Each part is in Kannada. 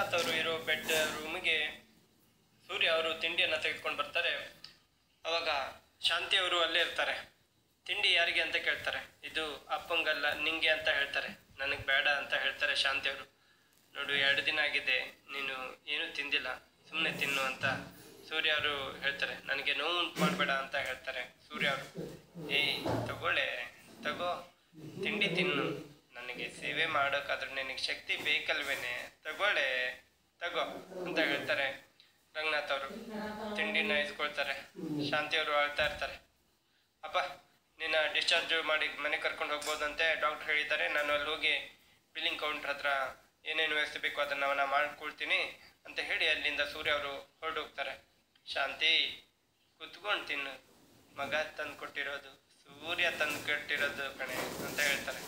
ರಂಗನಾಥ್ ಅವರು ಇರೋ ಬೆಡ್ ರೂಮಿಗೆ ಸೂರ್ಯ ಅವರು ತಿಂಡಿಯನ್ನು ತೆಗೆದುಕೊಂಡು ಬರ್ತಾರೆ ಅವಾಗ ಶಾಂತಿ ಅವರು ಅಲ್ಲೇ ಇರ್ತಾರೆ ತಿಂಡಿ ಯಾರಿಗೆ ಅಂತ ಕೇಳ್ತಾರೆ ಇದು ಅಪ್ಪಂಗಲ್ಲ ನಿಂಗೆ ಅಂತ ಹೇಳ್ತಾರೆ ನನಗೆ ಬೇಡ ಅಂತ ಹೇಳ್ತಾರೆ ಶಾಂತಿ ಅವರು ನೋಡು ಎರಡು ದಿನ ಆಗಿದೆ ನೀನು ಏನೂ ತಿಂದಿಲ್ಲ ಸುಮ್ಮನೆ ತಿನ್ನು ಅಂತ ಸೂರ್ಯ ಅವರು ಹೇಳ್ತಾರೆ ನನಗೆ ನೋವು ಉಂಟು ಮಾಡಬೇಡ ಅಂತ ಹೇಳ್ತಾರೆ ಸೂರ್ಯ ಅವರು ಏಯ್ ತಗೊಳ್ಳೆ ತಗೋ ತಿಂಡಿ ತಿನ್ನು ನನಗೆ ಸೇವೆ ಮಾಡೋಕ್ಕಾದ್ರೂ ನಿನಗೆ ಶಕ್ತಿ ಬೇಕಲ್ವೇನೆ ತಗೊಳ್ಳೆ ತಗೋ ಅಂತ ಹೇಳ್ತಾರೆ ರಂಗನಾಥ್ ಅವರು ತಿಂಡಿನ ಇಸ್ಕೊಳ್ತಾರೆ ಶಾಂತಿ ಅವರು ಅಳ್ತಾ ಇರ್ತಾರೆ ಅಪ್ಪ ನಿನ್ನ ಡಿಸ್ಚಾರ್ಜ್ ಮಾಡಿ ಮನೆ ಕರ್ಕೊಂಡು ಹೋಗ್ಬೋದಂತೆ ಡಾಕ್ಟರ್ ಹೇಳಿದ್ದಾರೆ ನಾನು ಅಲ್ಲಿ ಹೋಗಿ ಬಿಲ್ಲಿಂಗ್ ಕೌಂಟರ್ ಹತ್ರ ಏನೇನು ವ್ಯವಸ್ಥೆ ಬೇಕು ಅದನ್ನು ನಾನು ಮಾಡ್ಕೊಳ್ತೀನಿ ಅಂತ ಹೇಳಿ ಅಲ್ಲಿಂದ ಸೂರ್ಯ ಅವರು ಹೊರಟೋಗ್ತಾರೆ ಶಾಂತಿ ಕುತ್ಕೊಂಡು ತಿನ್ನು ಮಗ ತಂದು ಕೊಟ್ಟಿರೋದು ಸೂರ್ಯ ತಂದು ಕೊಟ್ಟಿರೋದು ಕಣೆ ಅಂತ ಹೇಳ್ತಾರೆ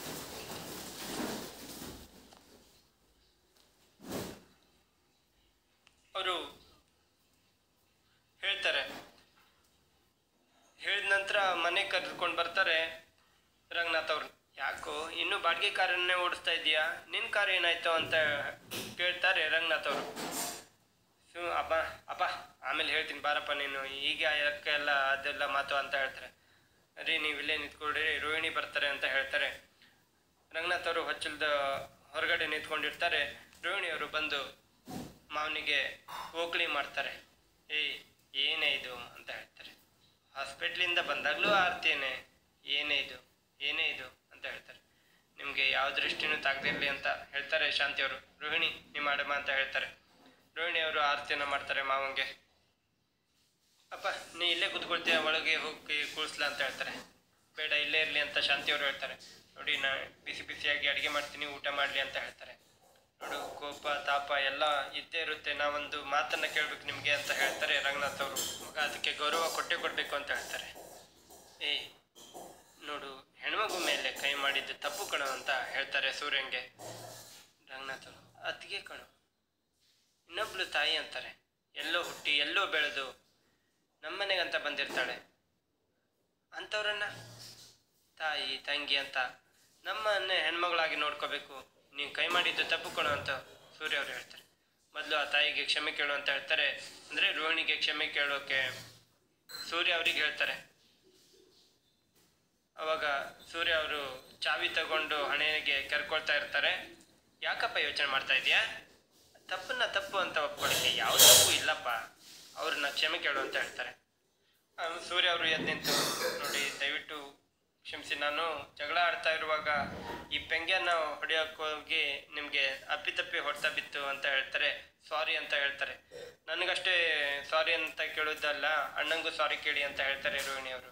ಅವರು ಹೇಳ್ತಾರೆ ಹೇಳಿದ ನಂತರ ಮನೆ ಕರೆದುಕೊಂಡು ಬರ್ತಾರೆ ರಂಗನಾಥ್ ಅವ್ರು ಯಾಕೋ ಇನ್ನೂ ಬಾಡಿಗೆ ಕಾರನ್ನೇ ಓಡಿಸ್ತಾ ಇದೀಯಾ ನಿನ್ನ ಕಾರ್ ಏನಾಯ್ತು ಅಂತ ಕೇಳ್ತಾರೆ ರಂಗನಾಥ್ ಅವರು ಸು ಅಪ್ಪ ಅಪ್ಪ ಆಮೇಲೆ ಹೇಳ್ತೀನಿ ಬಾರಪ್ಪ ನೀನು ಈಗ ಎಲ್ಲ ಅದೆಲ್ಲ ಮಾತು ಅಂತ ಹೇಳ್ತಾರೆ ರೀ ನೀವು ಇಲ್ಲೇ ನಿಂತ್ಕೊಳ್ರಿ ರೋಹಿಣಿ ಬರ್ತಾರೆ ಅಂತ ಹೇಳ್ತಾರೆ ರಂಗನಾಥ್ ಅವರು ಹೊಚ್ಚಲ್ದ ಹೊರಗಡೆ ನಿಂತ್ಕೊಂಡಿರ್ತಾರೆ ರೋಹಿಣಿ ಅವರು ಬಂದು ಮಾವನಿಗೆ ಓಕ್ಳಿ ಮಾಡ್ತಾರೆ ಏಯ್ ಏನೇ ಇದು ಅಂತ ಹೇಳ್ತಾರೆ ಹಾಸ್ಪಿಟ್ಲಿಂದ ಬಂದಾಗಲೂ ಆರ್ತಿಯೇನೆ ಏನೇ ಇದು ಏನೇ ಇದು ಅಂತ ಹೇಳ್ತಾರೆ ನಿಮಗೆ ಯಾವ ದೃಷ್ಟಿನೂ ತಾಗದಿರಲಿ ಅಂತ ಹೇಳ್ತಾರೆ ಶಾಂತಿ ಅವರು ರೋಹಿಣಿ ನೀವು ಮಾಡಮ್ಮ ಅಂತ ಹೇಳ್ತಾರೆ ರೋಹಿಣಿ ಅವರು ಆರತಿಯನ್ನು ಮಾಡ್ತಾರೆ ಮಾವಂಗೆ ಅಪ್ಪ ನೀ ಇಲ್ಲೇ ಕೂತ್ಕೊಳ್ತೀಯ ಒಳಗೆ ಹೋಗಿ ಕೂರಿಸ್ಲಾ ಅಂತ ಹೇಳ್ತಾರೆ ಬೇಡ ಇಲ್ಲೇ ಇರಲಿ ಅಂತ ಶಾಂತಿ ಅವರು ಹೇಳ್ತಾರೆ ನೋಡಿ ನಾ ಬಿಸಿ ಬಿಸಿಯಾಗಿ ಅಡುಗೆ ಮಾಡ್ತೀನಿ ಊಟ ಮಾಡಲಿ ಅಂತ ಹೇಳ್ತಾರೆ ನೋಡು ಕೋಪ ತಾಪ ಎಲ್ಲ ಇದ್ದೇ ಇರುತ್ತೆ ನಾವೊಂದು ಮಾತನ್ನ ಕೇಳ್ಬೇಕು ನಿಮಗೆ ಅಂತ ಹೇಳ್ತಾರೆ ರಂಗನಾಥ್ ಅವರು ಮಗ ಅದಕ್ಕೆ ಗೌರವ ಕೊಟ್ಟೆ ಕೊಡಬೇಕು ಅಂತ ಹೇಳ್ತಾರೆ ಏಯ್ ನೋಡು ಹೆಣ್ಮಗು ಮೇಲೆ ಕೈ ಮಾಡಿದ್ದು ತಪ್ಪು ಕಣು ಅಂತ ಹೇಳ್ತಾರೆ ಸೂರ್ಯಂಗೆ ರಂಗನಾಥ್ ಅವರು ಅತ್ತಿಗೆ ಕಣು ಇನ್ನೊಬ್ಳು ತಾಯಿ ಅಂತಾರೆ ಎಲ್ಲೋ ಹುಟ್ಟಿ ಎಲ್ಲೋ ಬೆಳೆದು ನಮ್ಮನೆಗಂತ ಬಂದಿರ್ತಾಳೆ ಅಂಥವ್ರನ್ನ ತಾಯಿ ತಂಗಿ ಅಂತ ನಮ್ಮನ್ನೇ ಹೆಣ್ಮಗಳಾಗಿ ನೋಡ್ಕೋಬೇಕು ನೀವು ಕೈ ಮಾಡಿದ್ದು ತಪ್ಪು ಕೊಡು ಅಂತ ಸೂರ್ಯ ಅವರು ಹೇಳ್ತಾರೆ ಮೊದಲು ಆ ತಾಯಿಗೆ ಕ್ಷಮೆ ಕೇಳು ಅಂತ ಹೇಳ್ತಾರೆ ಅಂದರೆ ರೋಹಿಣಿಗೆ ಕ್ಷಮೆ ಕೇಳೋಕೆ ಸೂರ್ಯ ಅವರಿಗೆ ಹೇಳ್ತಾರೆ ಅವಾಗ ಸೂರ್ಯ ಅವರು ಚಾವಿ ತಗೊಂಡು ಹಣೆಗೆ ಕೆರ್ಕೊಳ್ತಾ ಇರ್ತಾರೆ ಯಾಕಪ್ಪ ಯೋಚನೆ ಮಾಡ್ತಾ ಇದೀಯಾ ತಪ್ಪನ್ನ ತಪ್ಪು ಅಂತ ಒಪ್ಕೊಳ್ಳಿಕ್ಕೆ ಯಾವ ತಪ್ಪು ಇಲ್ಲಪ್ಪ ಅವ್ರನ್ನ ಕ್ಷಮೆ ಕೇಳು ಅಂತ ಹೇಳ್ತಾರೆ ಆಮೇಲೆ ಸೂರ್ಯ ಅವರು ಎದ್ದು ನಿಂತು ನೋಡಿ ದಯವಿಟ್ಟು ಕ್ಷಮಿಸಿ ನಾನು ಜಗಳ ಆಡ್ತಾ ಇರುವಾಗ ಈ ಪೆಂಗ್ಯನ್ನ ಹೊಡೆಯೋಕೆ ಹೋಗಿ ನಿಮಗೆ ಅಪ್ಪಿತಪ್ಪಿ ಹೊಡ್ತಾ ಬಿತ್ತು ಅಂತ ಹೇಳ್ತಾರೆ ಸಾರಿ ಅಂತ ಹೇಳ್ತಾರೆ ನನಗಷ್ಟೇ ಸಾರಿ ಅಂತ ಕೇಳೋದಲ್ಲ ಅಣ್ಣಂಗೂ ಸಾರಿ ಕೇಳಿ ಅಂತ ಹೇಳ್ತಾರೆ ರೋಹಿಣಿ ಅವರು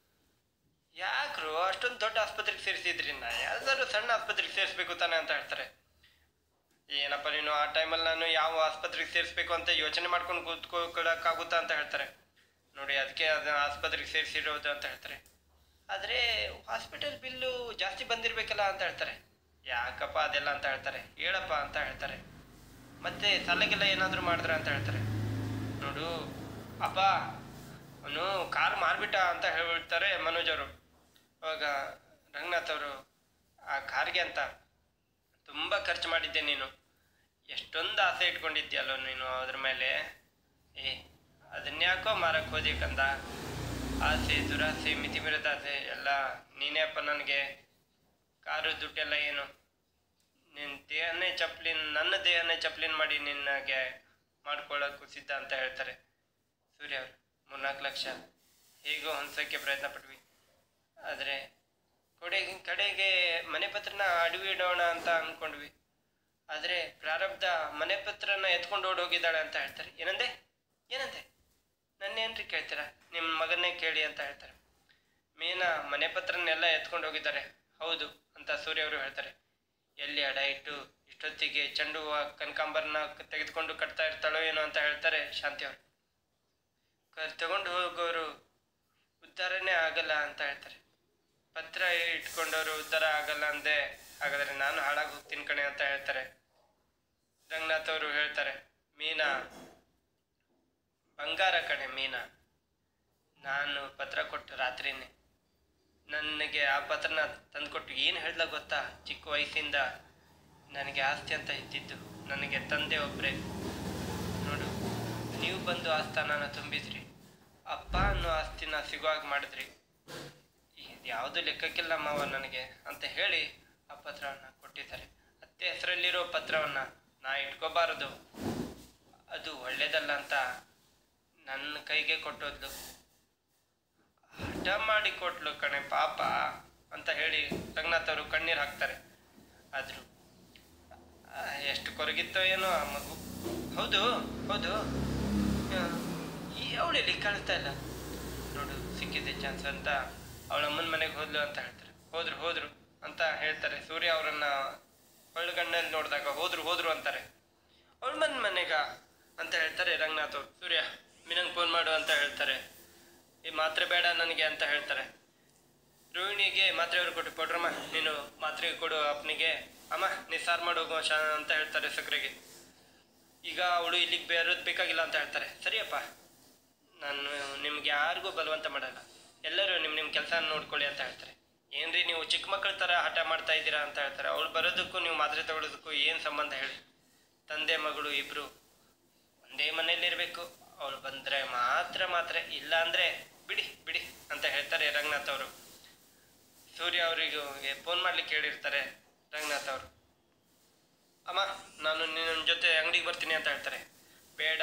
ಯಾಕ್ರು ಅಷ್ಟೊಂದು ದೊಡ್ಡ ಆಸ್ಪತ್ರೆಗೆ ಸೇರಿಸಿದ್ರಿ ನಾ ಯಾವ್ದಾದ್ರು ಸಣ್ಣ ಆಸ್ಪತ್ರೆಗೆ ಸೇರಿಸ್ಬೇಕು ತಾನೆ ಅಂತ ಹೇಳ್ತಾರೆ ಏನಪ್ಪ ನೀನು ಆ ಟೈಮಲ್ಲಿ ನಾನು ಯಾವ ಆಸ್ಪತ್ರೆಗೆ ಸೇರಿಸ್ಬೇಕು ಅಂತ ಯೋಚನೆ ಮಾಡ್ಕೊಂಡು ಕೂತ್ಕೊಳ್ಳೋಕ್ಕಾಗುತ್ತಾ ಅಂತ ಹೇಳ್ತಾರೆ ನೋಡಿ ಅದಕ್ಕೆ ಅದನ್ನ ಆಸ್ಪತ್ರೆಗೆ ಸೇರಿಸಿರೋದು ಅಂತ ಹೇಳ್ತಾರೆ ಆದರೆ ಹಾಸ್ಪಿಟಲ್ ಬಿಲ್ಲು ಜಾಸ್ತಿ ಬಂದಿರಬೇಕಲ್ಲ ಅಂತ ಹೇಳ್ತಾರೆ ಯಾಕಪ್ಪ ಅದೆಲ್ಲ ಅಂತ ಹೇಳ್ತಾರೆ ಹೇಳಪ್ಪ ಅಂತ ಹೇಳ್ತಾರೆ ಮತ್ತೆ ಸಾಲಗೆಲ್ಲ ಏನಾದರೂ ಮಾಡಿದ್ರ ಅಂತ ಹೇಳ್ತಾರೆ ನೋಡು ಅಪ್ಪ ಅವನು ಕಾರ್ ಮಾರ್ಬಿಟ್ಟ ಅಂತ ಹೇಳ್ತಾರೆ ಮನೋಜ್ ಅವರು ಅವಾಗ ರಂಗನಾಥ್ ಅವರು ಆ ಕಾರ್ಗೆ ಅಂತ ತುಂಬ ಖರ್ಚು ಮಾಡಿದ್ದೆ ನೀನು ಎಷ್ಟೊಂದು ಆಸೆ ಇಟ್ಕೊಂಡಿದ್ಯಲ್ಲೋ ನೀನು ಅದ್ರ ಮೇಲೆ ಏ ಅದನ್ಯಾಕೋ ಮಾರಕ್ಕೆ ಹೋದಿ ಕಂದ ಆಸೆ ದುರಾಸೆ ಮಿತಿ ಮೀರಿದ ಆಸೆ ಎಲ್ಲ ನೀನೇ ಅಪ್ಪ ನನಗೆ ಕಾರು ದುಡ್ಡೆಲ್ಲ ಏನು ನಿನ್ನ ದೇಹನೇ ಚಪ್ಲಿನ್ ನನ್ನ ದೇಹನೇ ಚಪ್ಲಿನ್ ಮಾಡಿ ನಿನ್ನಗೆ ಮಾಡ್ಕೊಳ್ಳೋಕ್ಕೂ ಸಿದ್ಧ ಅಂತ ಹೇಳ್ತಾರೆ ಸೂರ್ಯ ಅವರು ಮೂರ್ನಾಲ್ಕು ಲಕ್ಷ ಹೇಗೋ ಹೊಂದೋಕ್ಕೆ ಪ್ರಯತ್ನ ಪಟ್ವಿ ಆದರೆ ಕೊಡೆಗೆ ಕಡೆಗೆ ಮನೆ ಪತ್ರನ ಅಡವಿ ಇಡೋಣ ಅಂತ ಅಂದ್ಕೊಂಡ್ವಿ ಆದರೆ ಪ್ರಾರಬ್ಧ ಮನೆ ಪತ್ರನ ಎತ್ಕೊಂಡು ಓಡೋಗಿದ್ದಾಳೆ ಅಂತ ಹೇಳ್ತಾರೆ ಏನಂದೆ ಏನಂದೆ ನನ್ನೇನ್ರಿ ಕೇಳ್ತೀರಾ ನಿಮ್ಮ ಮಗನ್ನೇ ಕೇಳಿ ಅಂತ ಹೇಳ್ತಾರೆ ಮೀನಾ ಮನೆ ಪತ್ರನೆಲ್ಲ ಎತ್ಕೊಂಡು ಹೋಗಿದ್ದಾರೆ ಹೌದು ಅಂತ ಸೂರ್ಯ ಅವರು ಹೇಳ್ತಾರೆ ಎಲ್ಲಿ ಅಡ ಇಟ್ಟು ಇಷ್ಟೊತ್ತಿಗೆ ಚೆಂಡು ಹೂವ ಕನಕಾಂಬರನ ತೆಗೆದುಕೊಂಡು ಕಟ್ತಾ ಇರ್ತಾಳೋ ಏನೋ ಅಂತ ಹೇಳ್ತಾರೆ ಶಾಂತಿ ಅವರು ಕ- ತಗೊಂಡು ಹೋಗೋರು ಉದ್ಧಾರನೇ ಆಗಲ್ಲ ಅಂತ ಹೇಳ್ತಾರೆ ಪತ್ರ ಇಟ್ಕೊಂಡವರು ಉದ್ಧಾರ ಆಗಲ್ಲ ಅಂದೆ ಹಾಗಾದ್ರೆ ನಾನು ಹಾಳಾಗಿ ಹೋಗ್ತೀನಿ ಕಣೆ ಅಂತ ಹೇಳ್ತಾರೆ ರಂಗನಾಥ್ ಅವರು ಹೇಳ್ತಾರೆ ಮೀನಾ ಬಂಗಾರ ಕಣೆ ಮೀನಾ ನಾನು ಪತ್ರ ಕೊಟ್ಟು ರಾತ್ರಿನೇ ನನಗೆ ಆ ಪತ್ರನ ತಂದುಕೊಟ್ಟು ಏನು ಹೇಳ್ದ ಗೊತ್ತಾ ಚಿಕ್ಕ ವಯಸ್ಸಿಂದ ನನಗೆ ಆಸ್ತಿ ಅಂತ ಇದ್ದಿದ್ದು ನನಗೆ ತಂದೆ ಒಬ್ಬರೇ ನೋಡು ನೀವು ಬಂದು ಆ ಸ್ಥಾನನ ತುಂಬಿದ್ರಿ ಅಪ್ಪ ಅನ್ನೋ ಆಸ್ತಿನ ಸಿಗೋ ಹಾಗೆ ಮಾಡಿದ್ರಿ ಯಾವುದು ಲೆಕ್ಕಕ್ಕಿಲ್ಲ ಮಾವ ನನಗೆ ಅಂತ ಹೇಳಿ ಆ ಪತ್ರವನ್ನು ಕೊಟ್ಟಿದ್ದಾರೆ ಅತ್ತೆ ಹೆಸರಲ್ಲಿರೋ ಪತ್ರವನ್ನು ನಾ ಇಟ್ಕೋಬಾರದು ಅದು ಒಳ್ಳೇದಲ್ಲ ಅಂತ ನನ್ನ ಕೈಗೆ ಕೊಟ್ಟೋದ್ಲು ಹಠ ಮಾಡಿ ಕೊಟ್ಲು ಕಣೆ ಪಾಪ ಅಂತ ಹೇಳಿ ರಂಗನಾಥ್ ಅವರು ಕಣ್ಣೀರು ಹಾಕ್ತಾರೆ ಆದರೂ ಎಷ್ಟು ಕೊರಗಿತ್ತೋ ಏನೋ ಆ ಮಗು ಹೌದು ಹೌದು ಅವಳು ಇಲ್ಲಿ ಕಾಣಿಸ್ತಾ ಇಲ್ಲ ನೋಡು ಸಿಕ್ಕಿದೆ ಚಾನ್ಸ್ ಅಂತ ಅವಳ ಅಮ್ಮನ ಮನೆಗೆ ಹೋದ್ಲು ಅಂತ ಹೇಳ್ತಾರೆ ಹೋದ್ರು ಹೋದ್ರು ಅಂತ ಹೇಳ್ತಾರೆ ಸೂರ್ಯ ಅವರನ್ನ ಒಳಗಣ್ಣಲ್ಲಿ ನೋಡಿದಾಗ ಹೋದ್ರು ಹೋದ್ರು ಅಂತಾರೆ ಅವಳ ಮನ್ ಮನೆಗ ಅಂತ ಹೇಳ್ತಾರೆ ರಂಗನಾಥ್ ಅವ್ರು ಸೂರ್ಯ ಮಿನಂಗ್ ಫೋನ್ ಮಾಡು ಅಂತ ಹೇಳ್ತಾರೆ ಈ ಮಾತ್ರೆ ಬೇಡ ನನಗೆ ಅಂತ ಹೇಳ್ತಾರೆ ರೋಹಿಣಿಗೆ ಮಾತ್ರೆ ಅವ್ರು ಕೊಟ್ಟು ಕೊಡ್ರಮ್ಮ ನೀನು ಮಾತ್ರೆ ಕೊಡು ಅಪ್ಪನಿಗೆ ಅಮ್ಮ ನೀ ಸಾರು ಮಾಡೋಗು ಶಾ ಅಂತ ಹೇಳ್ತಾರೆ ಸಕ್ರೆಗೆ ಈಗ ಅವಳು ಇಲ್ಲಿಗೆ ಬೇರೋದು ಬೇಕಾಗಿಲ್ಲ ಅಂತ ಹೇಳ್ತಾರೆ ಸರಿಯಪ್ಪ ನಾನು ನಿಮ್ಗೆ ಯಾರಿಗೂ ಬಲವಂತ ಮಾಡಲ್ಲ ಎಲ್ಲರೂ ನಿಮ್ಮ ನಿಮ್ಮ ಕೆಲಸ ನೋಡ್ಕೊಳ್ಳಿ ಅಂತ ಹೇಳ್ತಾರೆ ಏನ್ರಿ ನೀವು ಚಿಕ್ಕ ಮಕ್ಕಳ ಥರ ಹಠ ಮಾಡ್ತಾ ಇದ್ದೀರಾ ಅಂತ ಹೇಳ್ತಾರೆ ಅವಳು ಬರೋದಕ್ಕೂ ನೀವು ಮಾತ್ರೆ ತಗೊಳ್ಳೋದಕ್ಕೂ ಏನು ಸಂಬಂಧ ಹೇಳಿ ತಂದೆ ಮಗಳು ಇಬ್ಬರು ಒಂದೇ ಮನೇಲಿ ಇರಬೇಕು ಅವಳು ಬಂದರೆ ಮಾತ್ರ ಮಾತ್ರ ಇಲ್ಲ ಅಂದರೆ ಬಿಡಿ ಬಿಡಿ ಅಂತ ಹೇಳ್ತಾರೆ ರಂಗನಾಥ್ ಅವರು ಸೂರ್ಯ ಅವರಿಗೂ ಫೋನ್ ಮಾಡ್ಲಿಕ್ಕೆ ಹೇಳಿರ್ತಾರೆ ರಂಗನಾಥ್ ಅವರು ಅಮ್ಮ ನಾನು ನಿನ್ನ ಜೊತೆ ಅಂಗಡಿಗೆ ಬರ್ತೀನಿ ಅಂತ ಹೇಳ್ತಾರೆ ಬೇಡ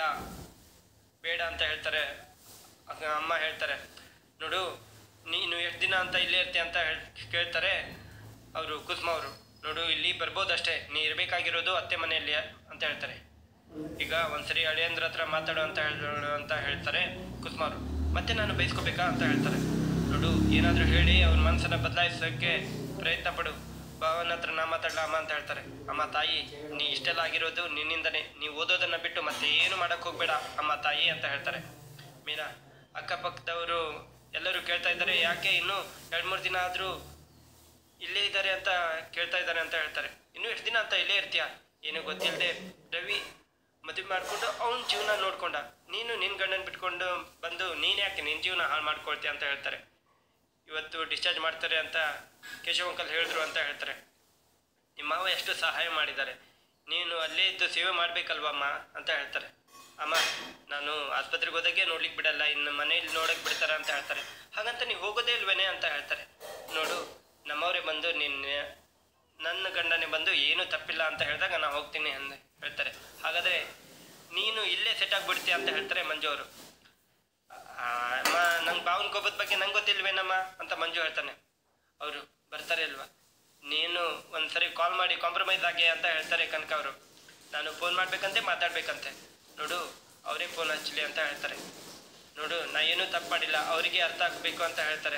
ಬೇಡ ಅಂತ ಹೇಳ್ತಾರೆ ಆಗ ಅಮ್ಮ ಹೇಳ್ತಾರೆ ನೋಡು ನೀನು ಎಷ್ಟು ದಿನ ಅಂತ ಇಲ್ಲೇ ಇರ್ತೀಯ ಅಂತ ಹೇಳ್ ಕೇಳ್ತಾರೆ ಅವರು ಕುಸುಮ ಅವರು ನೋಡು ಇಲ್ಲಿ ಬರ್ಬೋದಷ್ಟೇ ನೀ ಇರಬೇಕಾಗಿರೋದು ಅತ್ತೆ ಮನೆಯಲ್ಲಿ ಅಂತ ಹೇಳ್ತಾರೆ ಈಗ ಒಂದ್ಸರಿ ಅಳಿಯಂದ್ರ ಹತ್ರ ಮಾತಾಡು ಅಂತ ಹೇಳ ಅಂತ ಹೇಳ್ತಾರೆ ಕುಸುಮ ಅವರು ಮತ್ತೆ ನಾನು ಬೈಸ್ಕೋಬೇಕಾ ಅಂತ ಹೇಳ್ತಾರೆ ನೋಡು ಏನಾದರೂ ಹೇಳಿ ಅವ್ರ ಮನಸ್ಸನ್ನ ಬದಲಾಯಿಸೋಕ್ಕೆ ಪ್ರಯತ್ನ ಪಡು ಭಾವನ ಹತ್ರ ನಾ ಮಾತಾಡಲ ಅಮ್ಮ ಅಂತ ಹೇಳ್ತಾರೆ ಅಮ್ಮ ತಾಯಿ ನೀ ಇಷ್ಟೆಲ್ಲ ಆಗಿರೋದು ನಿನ್ನಿಂದನೇ ನೀವು ಓದೋದನ್ನ ಬಿಟ್ಟು ಮತ್ತೆ ಏನು ಮಾಡಕ್ ಹೋಗ್ಬೇಡ ಅಮ್ಮ ತಾಯಿ ಅಂತ ಹೇಳ್ತಾರೆ ಮೀನಾ ಅಕ್ಕಪಕ್ಕದವರು ಎಲ್ಲರೂ ಕೇಳ್ತಾ ಇದ್ದಾರೆ ಯಾಕೆ ಇನ್ನೂ ಎರಡು ಮೂರು ದಿನ ಆದರೂ ಇಲ್ಲೇ ಇದ್ದಾರೆ ಅಂತ ಕೇಳ್ತಾ ಇದ್ದಾರೆ ಅಂತ ಹೇಳ್ತಾರೆ ಇನ್ನು ಎಷ್ಟು ದಿನ ಅಂತ ಇಲ್ಲೇ ಇರ್ತೀಯ ಏನು ಗೊತ್ತಿಲ್ಲದೆ ರವಿ ಮದುವೆ ಮಾಡಿಕೊಂಡು ಅವನ ಜೀವನ ನೋಡ್ಕೊಂಡ ನೀನು ನಿನ್ನ ಗಂಡನ ಬಿಟ್ಕೊಂಡು ಬಂದು ನೀನು ಯಾಕೆ ನಿನ್ನ ಜೀವನ ಹಾಳು ಮಾಡ್ಕೊಳ್ತೀಯ ಅಂತ ಹೇಳ್ತಾರೆ ಇವತ್ತು ಡಿಸ್ಚಾರ್ಜ್ ಮಾಡ್ತಾರೆ ಅಂತ ಕೇಶವ ಅಂಕಲ್ ಹೇಳಿದ್ರು ಅಂತ ಹೇಳ್ತಾರೆ ನಿಮ್ಮ ಮಾವ ಎಷ್ಟು ಸಹಾಯ ಮಾಡಿದ್ದಾರೆ ನೀನು ಅಲ್ಲೇ ಇದ್ದು ಸೇವೆ ಮಾಡ್ಬೇಕಲ್ವಮ್ಮ ಅಂತ ಹೇಳ್ತಾರೆ ಅಮ್ಮ ನಾನು ಆಸ್ಪತ್ರೆಗೆ ಹೋದಾಗೆ ನೋಡ್ಲಿಕ್ಕೆ ಬಿಡಲ್ಲ ಇನ್ನು ಮನೆಯಲ್ಲಿ ನೋಡಕ್ ಬಿಡ್ತಾರ ಅಂತ ಹೇಳ್ತಾರೆ ಹಾಗಂತ ನೀವು ಹೋಗೋದೇ ಇಲ್ವೇನೆ ಅಂತ ಹೇಳ್ತಾರೆ ನೋಡು ನಮ್ಮವರೇ ಬಂದು ನಿನ್ನ ನನ್ನ ಗಂಡನೇ ಬಂದು ಏನೂ ತಪ್ಪಿಲ್ಲ ಅಂತ ಹೇಳಿದಾಗ ನಾ ಹೋಗ್ತೀನಿ ಅಂತ ಹೇಳ್ತಾರೆ ಹಾಗಾದ್ರೆ ನೀನು ಇಲ್ಲೇ ಸೆಟ್ ಆಗ್ಬಿಡ್ತೀಯ ಅಂತ ಹೇಳ್ತಾರೆ ಮಂಜು ಅವರು ಆ, ಅಮ್ಮ ನಂಗೆ ಬಾವನ ಕೋಪದ ಬಗ್ಗೆ ನಂಗೆ ಗೊತ್ತಿಲ್ವೇನಮ್ಮ ಅಂತ ಮಂಜು ಹೇಳ್ತಾನೆ ಅವರು ಬರ್ತಾರೆ ಅಲ್ವಾ ನೀನು ಒಂದ್ಸರಿ ಕಾಲ್ ಮಾಡಿ ಕಾಂಪ್ರಮೈಸ್ ಆಗಿ ಅಂತ ಹೇಳ್ತಾರೆ ಕನಕ ಅವರು ನಾನು ಫೋನ್ ಮಾಡ್ಬೇಕಂತೆ ಮಾತಾಡ್ಬೇಕಂತೆ ನೋಡು ಅವರೇ ಫೋನ್ ಹಚ್ಚಲಿ ಅಂತ ಹೇಳ್ತಾರೆ ನೋಡು ನಾ ಏನೂ ತಪ್ಪು ಮಾಡಿಲ್ಲ ಅವರಿಗೆ ಅರ್ಥ ಆಗ್ಬೇಕು ಅಂತ ಹೇಳ್ತಾರೆ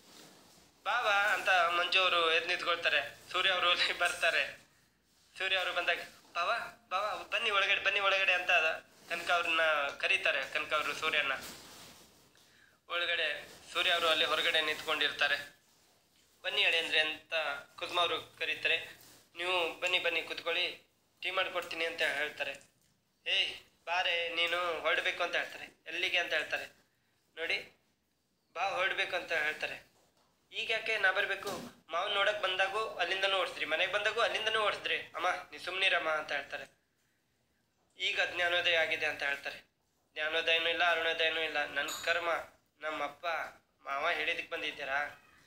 ಬಾವಾ ಅಂತ ಮಂಜು ಅವರು ಎದ್ದು ನಿಂತ್ಕೊಳ್ತಾರೆ ಸೂರ್ಯ ಅವರು ಅಲ್ಲಿ ಬರ್ತಾರೆ ಸೂರ್ಯ ಅವರು ಬಂದಾಗ ಬಾವ ಬಾವ ಬನ್ನಿ ಒಳಗಡೆ ಬನ್ನಿ ಒಳಗಡೆ ಅಂತ ಕನಕ ಅವ್ರನ್ನ ಕರೀತಾರೆ ಕನಕ ಅವರು ಸೂರ್ಯನ ಒಳಗಡೆ ಸೂರ್ಯ ಅವರು ಅಲ್ಲಿ ಹೊರಗಡೆ ನಿಂತ್ಕೊಂಡಿರ್ತಾರೆ ಬನ್ನಿ ಅಳಿಯಂದ್ರೆ ಅಂತ ಕುಸುಮ ಅವರು ಕರೀತಾರೆ ನೀವು ಬನ್ನಿ ಬನ್ನಿ ಕುತ್ಕೊಳ್ಳಿ ಟೀ ಮಾಡ್ಕೊಡ್ತೀನಿ ಅಂತ ಹೇಳ್ತಾರೆ ಏಯ್ ಬಾರೆ ನೀನು ಹೊರಡ್ಬೇಕು ಅಂತ ಹೇಳ್ತಾರೆ ಎಲ್ಲಿಗೆ ಅಂತ ಹೇಳ್ತಾರೆ ನೋಡಿ ಬಾ ಹೊರಡ್ಬೇಕು ಅಂತ ಹೇಳ್ತಾರೆ ಈಗ ಯಾಕೆ ನಾ ಬರಬೇಕು ಮಾವು ನೋಡಕ್ ಬಂದಾಗೂ ಅಲ್ಲಿಂದನೂ ಓಡಿಸ್ರಿ ಮನೆಗೆ ಬಂದಾಗೂ ಅಲ್ಲಿಂದನೂ ಓಡಿಸಿದ್ರಿ ಅಮ್ಮ ನೀ ಸುಮ್ಮನಿರಮ್ಮ ಅಂತ ಹೇಳ್ತಾರೆ ಈಗ ಜ್ಞಾನೋದಯ ಆಗಿದೆ ಅಂತ ಹೇಳ್ತಾರೆ ಜ್ಞಾನೋದಯನೂ ಇಲ್ಲ ಅರುಣೋದಯನೂ ಇಲ್ಲ ನನ್ನ ಕರ್ಮ ನಮ್ಮಪ್ಪ ಮಾವ ಹೇಳಿದಕ್ಕೆ ಬಂದಿದ್ದೀರಾ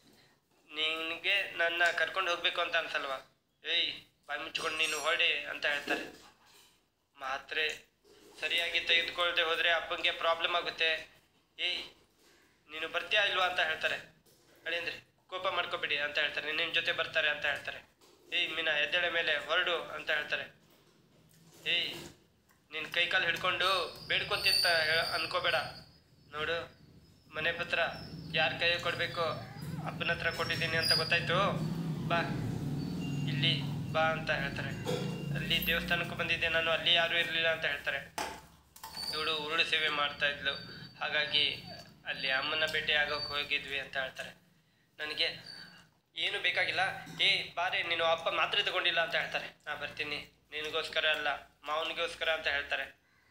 ನಿನಗೆ ನನ್ನ ಕರ್ಕೊಂಡು ಹೋಗ್ಬೇಕು ಅಂತ ಅನ್ಸಲ್ವಾ ಏಯ್ ಬಾಯಿ ಮುಚ್ಕೊಂಡು ನೀನು ಹೊರಡಿ ಅಂತ ಹೇಳ್ತಾರೆ ಮಾತ್ರೆ ಸರಿಯಾಗಿ ತೆಗೆದುಕೊಳ್ಳದೆ ಹೋದರೆ ಅಪ್ಪಂಗೆ ಪ್ರಾಬ್ಲಮ್ ಆಗುತ್ತೆ ಏಯ್ ನೀನು ಬರ್ತೀಯಾ ಇಲ್ವಾ ಅಂತ ಹೇಳ್ತಾರೆ ಅಳಿಯಂದ್ರೆ ಕೋಪ ಮಾಡ್ಕೋಬೇಡಿ ಅಂತ ಹೇಳ್ತಾರೆ ನಿನ್ನ ಜೊತೆ ಬರ್ತಾರೆ ಅಂತ ಹೇಳ್ತಾರೆ ಏಯ್ ಮೀನಾ ಎದ್ದೇಳೆ ಮೇಲೆ ಹೊರಡು ಅಂತ ಹೇಳ್ತಾರೆ ಏಯ್ ನಿನ್ನ ಕೈಕಾಲು ಹಿಡ್ಕೊಂಡು ಬೇಡ್ಕೊಂತಿಂತ ಹೇಳ ಅನ್ಕೋಬೇಡ ನೋಡು ಮನೆ ಪತ್ರ ಯಾರ ಕೈ ಕೊಡಬೇಕು ಅಪ್ಪನ ಹತ್ರ ಕೊಟ್ಟಿದ್ದೀನಿ ಅಂತ ಗೊತ್ತಾಯ್ತು ಬಾ ಇಲ್ಲಿ ಬಾ ಅಂತ ಹೇಳ್ತಾರೆ ಅಲ್ಲಿ ದೇವಸ್ಥಾನಕ್ಕೂ ಬಂದಿದ್ದೆ ನಾನು ಅಲ್ಲಿ ಯಾರೂ ಇರಲಿಲ್ಲ ಅಂತ ಹೇಳ್ತಾರೆ ಇವಳು ಉರುಳು ಸೇವೆ ಮಾಡ್ತಾ ಇದ್ಲು ಹಾಗಾಗಿ ಅಲ್ಲಿ ಅಮ್ಮನ ಭೇಟಿ ಆಗೋಕೆ ಹೋಗಿದ್ವಿ ಅಂತ ಹೇಳ್ತಾರೆ ನನಗೆ ಏನು ಬೇಕಾಗಿಲ್ಲ ಏ ಬಾರೆ ನೀನು ಅಪ್ಪ ಮಾತ್ರೆ ತಗೊಂಡಿಲ್ಲ ಅಂತ ಹೇಳ್ತಾರೆ ನಾ ಬರ್ತೀನಿ ನಿನಗೋಸ್ಕರ ಅಲ್ಲ ಮಾವನಿಗೋಸ್ಕರ ಅಂತ ಹೇಳ್ತಾರೆ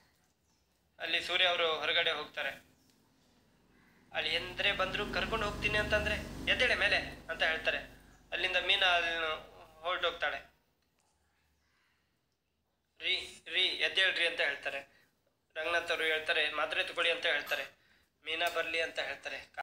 ಅಲ್ಲಿ ಸೂರ್ಯ ಅವರು ಹೊರಗಡೆ ಹೋಗ್ತಾರೆ ಅಲ್ಲಿ ಎಂದ್ರೆ ಬಂದ್ರು ಕರ್ಕೊಂಡು ಹೋಗ್ತೀನಿ ಅಂತಂದ್ರೆ ಎದ್ದೇಳೆ ಮೇಲೆ ಅಂತ ಹೇಳ್ತಾರೆ ಅಲ್ಲಿಂದ ಮೀನಾ ಅಲ್ಲಿ ಹೊರಟೋಗ್ತಾಳೆ ರೀ ರೀ ಎದ್ದೇಳ್ರಿ ಅಂತ ಹೇಳ್ತಾರೆ ರಂಗನಾಥ್ ಅವರು ಹೇಳ್ತಾರೆ ಮಾತ್ರೆ ತಗೊಳ್ಳಿ ಅಂತ ಹೇಳ್ತಾರೆ ಮೀನಾ ಬರಲಿ ಅಂತ ಹೇಳ್ತಾರೆ